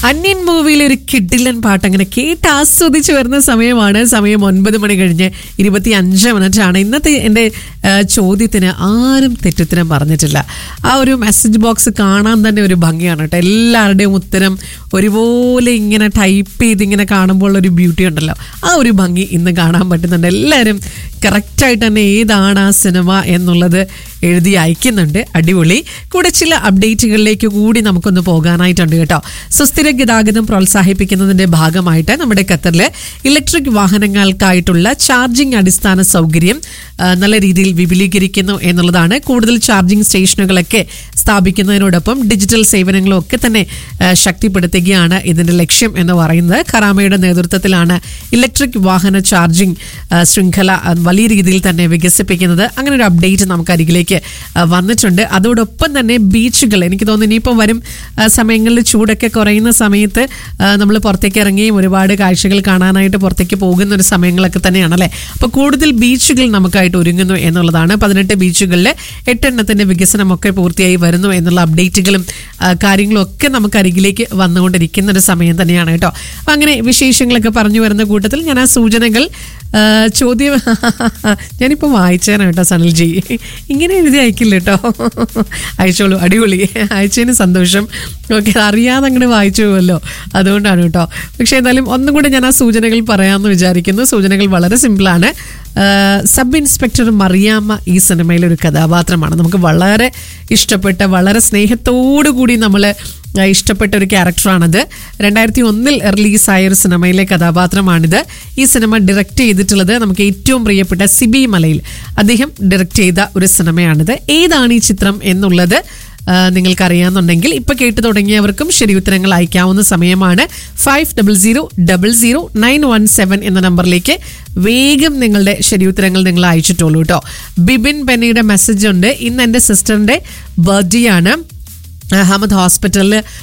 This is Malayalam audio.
അന്യൻ മൂവിയിലെ ഒരു കിഡിലൻ പാട്ട് അങ്ങനെ കേട്ട് ആസ്വദിച്ച് വരുന്ന സമയമാണ് സമയം ഒൻപത് മണി കഴിഞ്ഞ് ഇരുപത്തി അഞ്ച് മിനിറ്റ് ആണ് ഇന്നത്തെ എൻ്റെ ആ, ചോദ്യത്തിന് ആരും തെറ്റുത്തരം പറഞ്ഞിട്ടില്ല ആ ഒരു മെസ്സേജ് ബോക്സ് കാണാൻ തന്നെ ഒരു ഭംഗിയാണ് കേട്ടോ എല്ലാവരുടെയും ഉത്തരം ഒരുപോലെ ഇങ്ങനെ ടൈപ്പ് ചെയ്ത് ഇങ്ങനെ കാണുമ്പോൾ ഒരു ബ്യൂട്ടി ഉണ്ടല്ലോ ആ ഒരു ഭംഗി ഇന്ന് കാണാൻ പറ്റുന്നുണ്ട് എല്ലാവരും കറക്റ്റായിട്ട് തന്നെ ഏതാണ് ആ സിനിമ എന്നുള്ളത് എഴുതി അയക്കുന്നുണ്ട് അടിപൊളി കൂടെ ചില അപ്ഡേറ്റുകളിലേക്ക് കൂടി നമുക്കൊന്ന് പോകാനായിട്ടുണ്ട് കേട്ടോ സുസ്ഥിര ഗതാഗതം പ്രോത്സാഹിപ്പിക്കുന്നതിന്റെ ഭാഗമായിട്ട് നമ്മുടെ ഖത്തറിൽ ഇലക്ട്രിക് വാഹനങ്ങൾക്കായിട്ടുള്ള ചാർജിംഗ് അടിസ്ഥാന സൗകര്യം ആ, നല്ല രീതിയിൽ വിപുലീകരിക്കുന്നു എന്നുള്ളതാണ് കൂടുതൽ ചാർജിംഗ് സ്റ്റേഷനുകളൊക്കെ സ്ഥാപിക്കുന്നതിനോടൊപ്പം ഡിജിറ്റൽ സേവനങ്ങളും ഒക്കെ തന്നെ ആ, ശക്തിപ്പെടുത്തുകയാണ് ഇതിന്റെ ലക്ഷ്യം എന്ന് പറയുന്നത് ഖറാമയുടെ നേതൃത്വത്തിലാണ് ഇലക്ട്രിക് വാഹന ചാർജിംഗ് ആ, ശൃംഖല ആ, വലിയ രീതിയിൽ തന്നെ വികസിപ്പിക്കുന്നത് അങ്ങനെ ഒരു അപ്ഡേറ്റ് നമുക്ക് അരികിലേക്ക് ആ, വന്നിട്ടുണ്ട് അതോടൊപ്പം തന്നെ ബീച്ചുകൾ എനിക്ക് തോന്നുന്നു ഇനിയിപ്പം വരും ആ, സമയങ്ങളിൽ ചൂടൊക്കെ കുറയുന്ന സമയത്ത് നമ്മൾ പുറത്തേക്ക് ഇറങ്ങിയും ഒരുപാട് കാഴ്ചകൾ കാണാനായിട്ട് പുറത്തേക്ക് പോകുന്ന ഒരു സമയങ്ങളൊക്കെ തന്നെയാണ് അല്ലേ അപ്പോൾ കൂടുതൽ ബീച്ചുകൾ നമുക്കായിട്ട് ഒരുങ്ങുന്നു എന്നുള്ളതാണ് പതിനെട്ട് ബീച്ചുകളിൽ എട്ടെണ്ണത്തിന്റെ വികസനമൊക്കെ പൂർത്തിയായി വരുന്നു എന്നുള്ള അപ്ഡേറ്റുകളും ആ, കാര്യങ്ങളും ഒക്കെ നമുക്ക് അരികിലേക്ക് വന്നുകൊണ്ടിരിക്കുന്ന ഒരു സമയം തന്നെയാണ് കേട്ടോ അപ്പം അങ്ങനെ വിശേഷങ്ങളൊക്കെ പറഞ്ഞു വരുന്ന കൂട്ടത്തിൽ ഞാൻ ആ സൂചനകൾ ആ, ചോദ്യം ഞാനിപ്പോൾ വായിച്ചേനാണ് കേട്ടോ സനൽജി ഇങ്ങനെ എഴുതി അയക്കില്ല കേട്ടോ അയച്ചോളൂ അടിപൊളി അയച്ചതിന് സന്തോഷം ഓക്കെ അറിയാതെ അങ്ങോട്ട് വായിച്ചു പോവല്ലോ അതുകൊണ്ടാണ് കേട്ടോ പക്ഷേ എന്തായാലും ഒന്നും കൂടെ ഞാൻ ആ സൂചനകൾ പറയാമെന്ന് വിചാരിക്കുന്നു സൂചനകൾ വളരെ സിമ്പിളാണ് ആ, സബ് ഇൻസ്പെക്ടർ മറിയാമ്മ ഈ സിനിമയിലെ ഒരു കഥാപാത്രമാണ് നമുക്ക് വളരെ ഇഷ്ടപ്പെട്ട വളരെ സ്നേഹത്തോടു കൂടി നമ്മൾ ഇഷ്ടപ്പെട്ട ഒരു ക്യാരക്ടറാണത് രണ്ടായിരത്തി ഒന്നിൽ റിലീസായ ഒരു സിനിമയിലെ കഥാപാത്രമാണിത് ഈ സിനിമ ഡയറക്റ്റ് ചെയ്തിട്ടുള്ളത് നമുക്ക് ഏറ്റവും പ്രിയപ്പെട്ട സിബി മലയിൽ അദ്ദേഹം ഡയറക്റ്റ് ചെയ്ത ഒരു സിനിമയാണിത് ഏതാണ് ഈ ചിത്രം എന്നുള്ളത് ആ, നിങ്ങൾക്കറിയാമെന്നുണ്ടെങ്കിൽ ഇപ്പൊ കേട്ടു തുടങ്ങിയവർക്കും ശരി ഉത്തരങ്ങൾ അയക്കാവുന്ന സമയമാണ് five double zero double zero nine one seven എന്ന നമ്പറിലേക്ക് വേഗം നിങ്ങളുടെ ശരി ഉത്തരങ്ങൾ നിങ്ങൾ അയച്ചിട്ടുള്ളൂ കേട്ടോ ബിബിൻ ബെന്നിയുടെ മെസ്സേജ് ഉണ്ട് ഇന്ന് എൻ്റെ സിസ്റ്ററിന്റെ ബർത്ത്ഡേ ആണ് അഹമ്മദ് ഹോസ്പിറ്റലിൽ